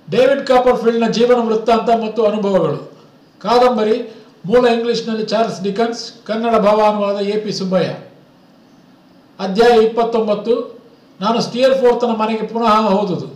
David ಕಾಪರ್ಫೀಲ್ಡ್ನ ಜೀವನ ವೃತ್ತಾಂತ ಮತ್ತು ಅನುಭವಗಳು ಕಾದಂಬರಿ ಮೂಲ ಇಂಗ್ಲಿಷ್ನಲ್ಲಿ ಚಾರ್ಲ್ಸ್ ಡಿಕನ್ಸ್ ಕನ್ನಡ ಭಾವಾನುವಾದ ಎ ಪಿ ಸುಬ್ಬಯ್ಯ ಅಧ್ಯಾಯ ಇಪ್ಪತ್ತೊಂಬತ್ತು ನಾನು ಸ್ಟಿಯರ್ ಫೋರ್ತನ ಮನೆಗೆ ಪುನಃ ಹೋದುದು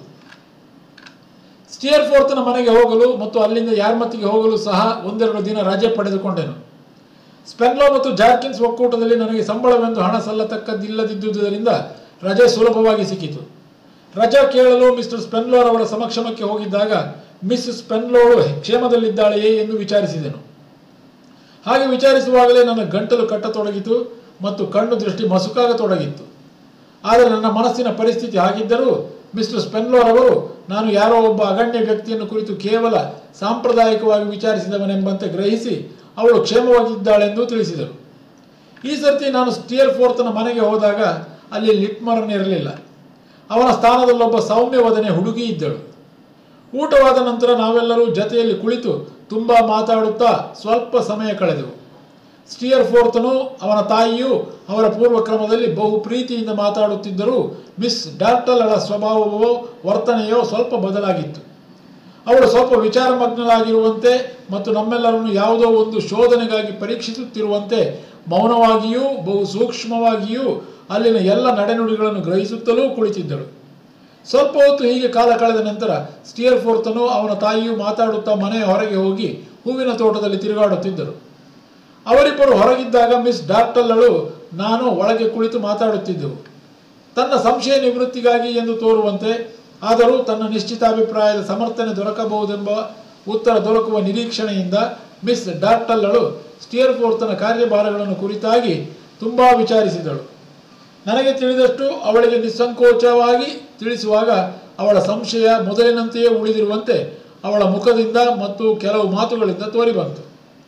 ಸ್ಟಿಯರ್ ಫೋರ್ತನ ಮನೆಗೆ ಹೋಗಲು ಮತ್ತು ಅಲ್ಲಿಂದ ಯಾರ್ಮತಿಗೆ ಹೋಗಲು ಸಹ ಒಂದೆರಡು ದಿನ ರಜೆ ಪಡೆದುಕೊಂಡೆನು ಸ್ಪೆನ್ಲೋ ಮತ್ತು ಜಾರ್ಕಿನ್ಸ್ ಒಕ್ಕೂಟದಲ್ಲಿ ನನಗೆ ಸಂಬಳವೆಂದು ಹಣ ಸಲ್ಲತಕ್ಕದ್ದಿಲ್ಲದಿದ್ದುದರಿಂದ ರಜೆ ಸುಲಭವಾಗಿ ಸಿಕ್ಕಿತು ರಜಾ ಕೇಳಲು ಮಿಸ್ಟರ್ ಸ್ಪೆನ್ಲೋರ್ ಅವರ ಸಮಕ್ಷಮಕ್ಕೆ ಹೋಗಿದ್ದಾಗ ಮಿಸ್ ಸ್ಪೆನ್ಲೋಳು ಕ್ಷೇಮದಲ್ಲಿದ್ದಾಳೆಯೇ ಎಂದು ವಿಚಾರಿಸಿದೆನು ಹಾಗೆ ವಿಚಾರಿಸುವಾಗಲೇ ನನ್ನ ಗಂಟಲು ಕಟ್ಟತೊಡಗಿತು ಮತ್ತು ಕಣ್ಣು ದೃಷ್ಟಿ ಮಸುಕಾಗತೊಡಗಿತ್ತು ಆದರೆ ನನ್ನ ಮನಸ್ಸಿನ ಪರಿಸ್ಥಿತಿ ಹಾಗಿದ್ದರೂ ಮಿಸ್ಟರ್ ಸ್ಪೆನ್ಲೋರ್ ಅವರು ನಾನು ಯಾರೋ ಒಬ್ಬ ಅಗಣ್ಯ ವ್ಯಕ್ತಿಯನ್ನು ಕುರಿತು ಕೇವಲ ಸಾಂಪ್ರದಾಯಿಕವಾಗಿ ವಿಚಾರಿಸಿದವನೆಂಬಂತೆ ಗ್ರಹಿಸಿ ಅವಳು ಕ್ಷೇಮವಾಗಿದ್ದಾಳೆಂದು ತಿಳಿಸಿದರು ಈ ಸರ್ತಿ ನಾನು ಸ್ಟಿಯರ್ ಫೋರ್ತನ ಮನೆಗೆ ಹೋದಾಗ ಅಲ್ಲಿ ಲಿಟ್ಮರನ್ ಇರಲಿಲ್ಲ ಅವನ ಸ್ಥಾನದಲ್ಲೊಬ್ಬ ಸೌಮ್ಯವದನೆ ಹುಡುಗಿ ಇದ್ದಳು ಊಟವಾದ ನಂತರ ನಾವೆಲ್ಲರೂ ಜತೆಯಲ್ಲಿ ಕುಳಿತು ತುಂಬ ಮಾತಾಡುತ್ತಾ ಸ್ವಲ್ಪ ಸಮಯ ಕಳೆದೆವು ಸ್ಟಿಯರ್ ಫೋರ್ತನು ಅವನ ತಾಯಿಯು ಅವರ ಪೂರ್ವಕ್ರಮದಲ್ಲಿ ಬಹು ಪ್ರೀತಿಯಿಂದ ಮಾತಾಡುತ್ತಿದ್ದರೂ ಮಿಸ್ ಡಾರ್ಟಲ್ಳ ಸ್ವಭಾವವೋ ವರ್ತನೆಯೋ ಸ್ವಲ್ಪ ಬದಲಾಗಿತ್ತು ಅವಳು ಸ್ವಲ್ಪ ವಿಚಾರಮಗ್ನಳಾಗಿರುವಂತೆ ಮತ್ತು ನಮ್ಮೆಲ್ಲರನ್ನು ಯಾವುದೋ ಒಂದು ಶೋಧನೆಗಾಗಿ ಪರೀಕ್ಷಿಸುತ್ತಿರುವಂತೆ ಮೌನವಾಗಿಯೂ ಬಹು ಸೂಕ್ಷ್ಮವಾಗಿಯೂ ಅಲ್ಲಿನ ಎಲ್ಲ ನಡೆನುಡಿಗಳನ್ನು ಗ್ರಹಿಸುತ್ತಲೂ ಕುಳಿತಿದ್ದಳು ಸ್ವಲ್ಪ ಹೊತ್ತು ಹೀಗೆ ಕಾಲ ಕಳೆದ ನಂತರ ಸ್ಟಿಯರ್ ಫೋರ್ತನು ಅವನ ತಾಯಿಯು ಮಾತಾಡುತ್ತಾ ಮನೆಯ ಹೊರಗೆ ಹೋಗಿ ಹೂವಿನ ತೋಟದಲ್ಲಿ ತಿರುಗಾಡುತ್ತಿದ್ದರು ಅವರಿಬ್ಬರು ಹೊರಗಿದ್ದಾಗ ಮಿಸ್ ಡಾರ್ಟಲ್ಲಳು ನಾನು ಒಳಗೆ ಕುಳಿತು ಮಾತಾಡುತ್ತಿದ್ದೆವು ತನ್ನ ಸಂಶಯ ನಿವೃತ್ತಿಗಾಗಿ ಎಂದು ತೋರುವಂತೆ ಆದರೂ ತನ್ನ ನಿಶ್ಚಿತಾಭಿಪ್ರಾಯದ ಸಮರ್ಥನೆ ದೊರಕಬಹುದೆಂಬ ಉತ್ತರ ದೊರಕುವ ನಿರೀಕ್ಷಣೆಯಿಂದ ಮಿಸ್ ಡಾರ್ಟಲ್ಲಳು ಸ್ಟಿಯರ್ ಫೋರ್ತನ ಕಾರ್ಯಭಾರಗಳನ್ನು ಕುರಿತಾಗಿ ತುಂಬ ವಿಚಾರಿಸಿದಳು ನನಗೆ ತಿಳಿದಷ್ಟು ಅವಳಿಗೆ ನಿಸ್ಸಂಕೋಚವಾಗಿ ತಿಳಿಸುವಾಗ ಅವಳ ಸಂಶಯ ಮೊದಲಿನಂತೆಯೇ ಉಳಿದಿರುವಂತೆ ಅವಳ ಮುಖದಿಂದ ಮತ್ತು ಕೆಲವು ಮಾತುಗಳಿಂದ ತೋರಿಬಂತು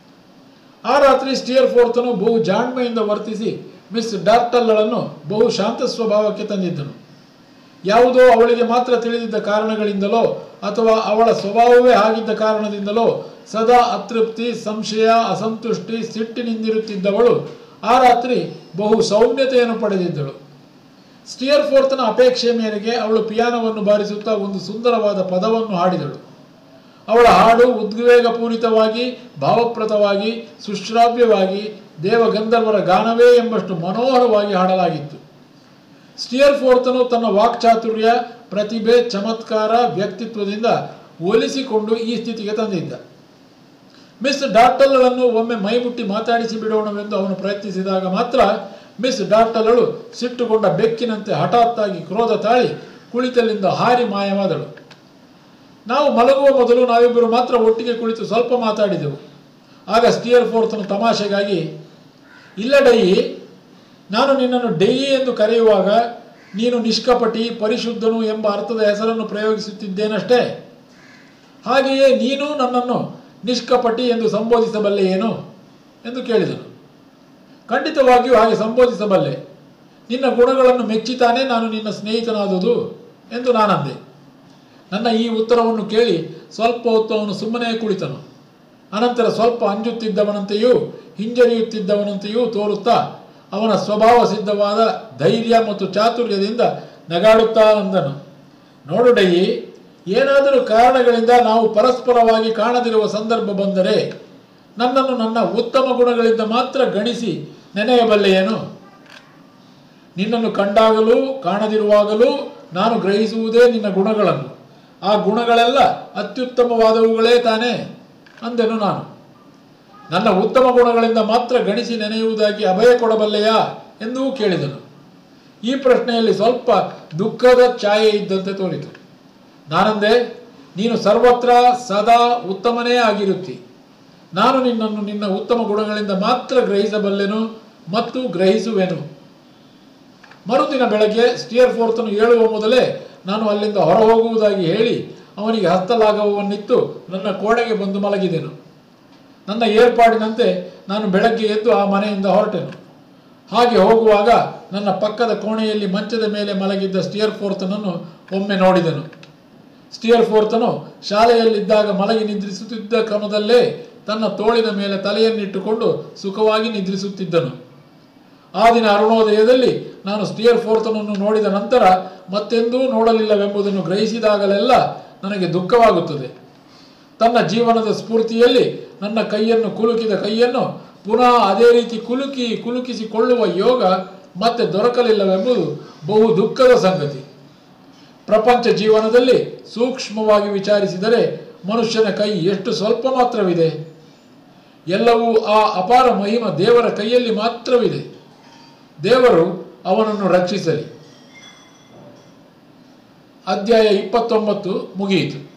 ಆ ರಾತ್ರಿ ಸ್ಟಿಯರ್ ಫೋರ್ತನು ಬಹು ಜಾಣ್ಮೆಯಿಂದ ವರ್ತಿಸಿ ಮಿಸ್ ಡಾರ್ಟಲ್ಲಳನ್ನು ಬಹು ಶಾಂತ ಸ್ವಭಾವಕ್ಕೆ ತಂದಿದ್ದನು ಯಾವುದೋ ಅವಳಿಗೆ ಮಾತ್ರ ತಿಳಿದಿದ್ದ ಕಾರಣಗಳಿಂದಲೋ ಅಥವಾ ಅವಳ ಸ್ವಭಾವವೇ ಆಗಿದ್ದ ಕಾರಣದಿಂದಲೋ ಸದಾ ಅತೃಪ್ತಿ ಸಂಶಯ ಅಸಂತುಷ್ಟಿ ಸಿಟ್ಟಿನಿಂದಿರುತ್ತಿದ್ದವಳು ಆ ರಾತ್ರಿ ಬಹು ಸೌಮ್ಯತೆಯನ್ನು ಪಡೆದಿದ್ದಳು ಸ್ಟಿಯರ್ ಫೋರ್ತನ ಅಪೇಕ್ಷೆಯ ಮೇರೆಗೆ ಅವಳು ಪಿಯಾನೋವನ್ನು ಬಾರಿಸುತ್ತಾ ಒಂದು ಸುಂದರವಾದ ಪದವನ್ನು ಹಾಡಿದಳು ಅವಳ ಹಾಡು ಉದ್ವೇಗಪೂರಿತವಾಗಿ ಭಾವಪ್ರದವಾಗಿ ಸುಶ್ರಾವ್ಯವಾಗಿ ದೇವಗಂಧರ್ವರ ಗಾನವೇ ಎಂಬಷ್ಟು ಮನೋಹರವಾಗಿ ಹಾಡಲಾಗಿತ್ತು ಸ್ಟಿಯರ್ ಫೋರ್ತನು ತನ್ನ ವಾಕ್ಚಾತುರ್ಯ ಪ್ರತಿಭೆ ಚಮತ್ಕಾರ ವ್ಯಕ್ತಿತ್ವದಿಂದ ಒಲಿಸಿಕೊಂಡು ಈ ಸ್ಥಿತಿಗೆ ತಂದಿದ್ದ ಮಿಸ್ ಡಾರ್ಟಲ್ಗಳನ್ನು ಒಮ್ಮೆ ಮೈಮುಟ್ಟಿ ಮಾತಾಡಿಸಿ ಬಿಡೋಣವೆಂದು ಅವನು ಪ್ರಯತ್ನಿಸಿದಾಗ ಮಾತ್ರ ಮಿಸ್ ಡಾರ್ಟಲಳು ಸಿಟ್ಟುಗೊಂಡ ಬೆಕ್ಕಿನಂತೆ ಹಠಾತ್ತಾಗಿ ಕ್ರೋಧ ತಾಳಿ ಕುಳಿತಲ್ಲಿಂದ ಹಾರಿ ಮಾಯವಾದಳು ನಾವು ಮಲಗುವ ಮೊದಲು ನಾವಿಬ್ಬರು ಮಾತ್ರ ಒಟ್ಟಿಗೆ ಕುಳಿತು ಸ್ವಲ್ಪ ಮಾತಾಡಿದೆವು ಆಗ ಸ್ಟಿಯರ್ ಫೋರ್ತನು ತಮಾಷೆಗಾಗಿ ಇಲ್ಲ ಡೈಯಿ ನಾನು ನಿನ್ನನ್ನು ಡೈಯಿ ಎಂದು ಕರೆಯುವಾಗ ನೀನು ನಿಷ್ಕಪಟಿ ಪರಿಶುದ್ಧನು ಎಂಬ ಅರ್ಥದ ಹೆಸರನ್ನು ಪ್ರಯೋಗಿಸುತ್ತಿದ್ದೇನಷ್ಟೇ ಹಾಗೆಯೇ ನೀನು ನನ್ನನ್ನು ನಿಷ್ಕಪಟಿ ಎಂದು ಸಂಬೋಧಿಸಬಲ್ಲೆ ಏನು ಎಂದು ಕೇಳಿದನು ಖಂಡಿತವಾಗಿಯೂ ಹಾಗೆ ಸಂಬೋಧಿಸಬಲ್ಲೆ ನಿನ್ನ ಗುಣಗಳನ್ನು ಮೆಚ್ಚಿತಾನೇ ನಾನು ನಿನ್ನ ಸ್ನೇಹಿತನಾದುದು ಎಂದು ನಾನಂದೆ ನನ್ನ ಈ ಉತ್ತರವನ್ನು ಕೇಳಿ ಸ್ವಲ್ಪ ಹೊತ್ತು ಅವನು ಸುಮ್ಮನೆ ಕುಳಿತನು ಅನಂತರ ಸ್ವಲ್ಪ ಅಂಜುತ್ತಿದ್ದವನಂತೆಯೂ ಹಿಂಜರಿಯುತ್ತಿದ್ದವನಂತೆಯೂ ತೋರುತ್ತಾ ಅವನ ಸ್ವಭಾವ ಸಿದ್ಧವಾದ ಧೈರ್ಯ ಮತ್ತು ಚಾತುರ್ಯದಿಂದ ನಗಾಡುತ್ತಾ ಅಂದನು ನೋಡು ಡಯಿ ಏನಾದರೂ ಕಾರಣಗಳಿಂದ ನಾವು ಪರಸ್ಪರವಾಗಿ ಕಾಣದಿರುವ ಸಂದರ್ಭ ಬಂದರೆ ನನ್ನನ್ನು ನನ್ನ ಉತ್ತಮ ಗುಣಗಳಿಂದ ಮಾತ್ರ ಗಣಿಸಿ ನೆನೆಯಬಲ್ಲೆಯೇನು ನಿನ್ನನ್ನು ಕಂಡಾಗಲೂ ಕಾಣದಿರುವಾಗಲೂ ನಾನು ಗ್ರಹಿಸುವುದೇ ನಿನ್ನ ಗುಣಗಳನ್ನು ಆ ಗುಣಗಳೆಲ್ಲ ಅತ್ಯುತ್ತಮವಾದವುಗಳೇ ತಾನೇ ಅಂದೆನು ನಾನು ನನ್ನ ಉತ್ತಮ ಗುಣಗಳಿಂದ ಮಾತ್ರ ಗಣಿಸಿ ನೆನೆಯುವುದಾಗಿ ಅಭಯ ಕೊಡಬಲ್ಲೆಯಾ ಎಂದೂ ಕೇಳಿದನು ಈ ಪ್ರಶ್ನೆಯಲ್ಲಿ ಸ್ವಲ್ಪ ದುಃಖದ ಛಾಯೆ ಇದ್ದಂತೆ ತೋರಿತು ನಾನಂದೆ ನೀನು ಸರ್ವತ್ರ ಸದಾ ಉತ್ತಮನೇ ಆಗಿರುತ್ತಿ ನಾನು ನಿನ್ನನ್ನು ನಿನ್ನ ಉತ್ತಮ ಗುಣಗಳಿಂದ ಮಾತ್ರ ಗ್ರಹಿಸಬಲ್ಲೆನು ಮತ್ತು ಗ್ರಹಿಸುವೆನು ಮರುದಿನ ಬೆಳಗ್ಗೆ ಸ್ಟಿಯರ್ ಫೋರ್ತನು ಏಳುವ ಮೊದಲೇ ನಾನು ಅಲ್ಲಿಂದ ಹೊರ ಹೋಗುವುದಾಗಿ ಹೇಳಿ ಅವನಿಗೆ ಹಸ್ತಲಾಘವವನ್ನಿತ್ತು ನನ್ನ ಕೋಣೆಗೆ ಬಂದು ಮಲಗಿದೆನು ನನ್ನ ಏರ್ಪಾಡಿನಂತೆ ನಾನು ಬೆಳಗ್ಗೆ ಎದ್ದು ಆ ಮನೆಯಿಂದ ಹೊರಟೆನು ಹಾಗೆ ಹೋಗುವಾಗ ನನ್ನ ಪಕ್ಕದ ಕೋಣೆಯಲ್ಲಿ ಮಂಚದ ಮೇಲೆ ಮಲಗಿದ್ದ ಸ್ಟಿಯರ್ ಫೋರ್ತನನ್ನು ಒಮ್ಮೆ ನೋಡಿದೆನು ಸ್ಟಿಯರ್ ಫೋರ್ತನು ಶಾಲೆಯಲ್ಲಿದ್ದಾಗ ಮಲಗಿ ನಿದ್ರಿಸುತ್ತಿದ್ದ ಕ್ರಮದಲ್ಲೇ ತನ್ನ ತೋಳಿನ ಮೇಲೆ ತಲೆಯನ್ನಿಟ್ಟುಕೊಂಡು ಸುಖವಾಗಿ ನಿದ್ರಿಸುತ್ತಿದ್ದನು ಆ ದಿನ ಅರುಣೋದಯದಲ್ಲಿ ನಾನು ಸ್ಟಿಯರ್ ಫೋರ್ತನನ್ನು ನೋಡಿದ ನಂತರ ಮತ್ತೆಂದೂ ನೋಡಲಿಲ್ಲವೆಂಬುದನ್ನು ಗ್ರಹಿಸಿದಾಗಲೆಲ್ಲ ನನಗೆ ದುಃಖವಾಗುತ್ತದೆ ತನ್ನ ಜೀವನದ ಸ್ಫೂರ್ತಿಯಲ್ಲಿ ನನ್ನ ಕೈಯನ್ನು ಕುಲುಕಿದ ಕೈಯನ್ನು ಪುನಃ ಅದೇ ರೀತಿ ಕುಲುಕಿ ಕುಲುಕಿಸಿಕೊಳ್ಳುವ ಯೋಗ ಮತ್ತೆ ದೊರಕಲಿಲ್ಲವೆಂಬುದು ಬಹು ದುಃಖದ ಸಂಗತಿ ಪ್ರಪಂಚ ಜೀವನದಲ್ಲಿ ಸೂಕ್ಷ್ಮವಾಗಿ ವಿಚಾರಿಸಿದರೆ ಮನುಷ್ಯನ ಕೈ ಎಷ್ಟು ಸ್ವಲ್ಪ ಮಾತ್ರವಿದೆ ಎಲ್ಲವೂ ಆ ಅಪಾರ ಮಹಿಮ ದೇವರ ಕೈಯಲ್ಲಿ ಮಾತ್ರವಿದೆ ದೇವರು ಅವನನ್ನು ರಕ್ಷಿಸಲಿ ಅಧ್ಯಾಯ ಇಪ್ಪತ್ತೊಂಬತ್ತು ಮುಗಿಯಿತು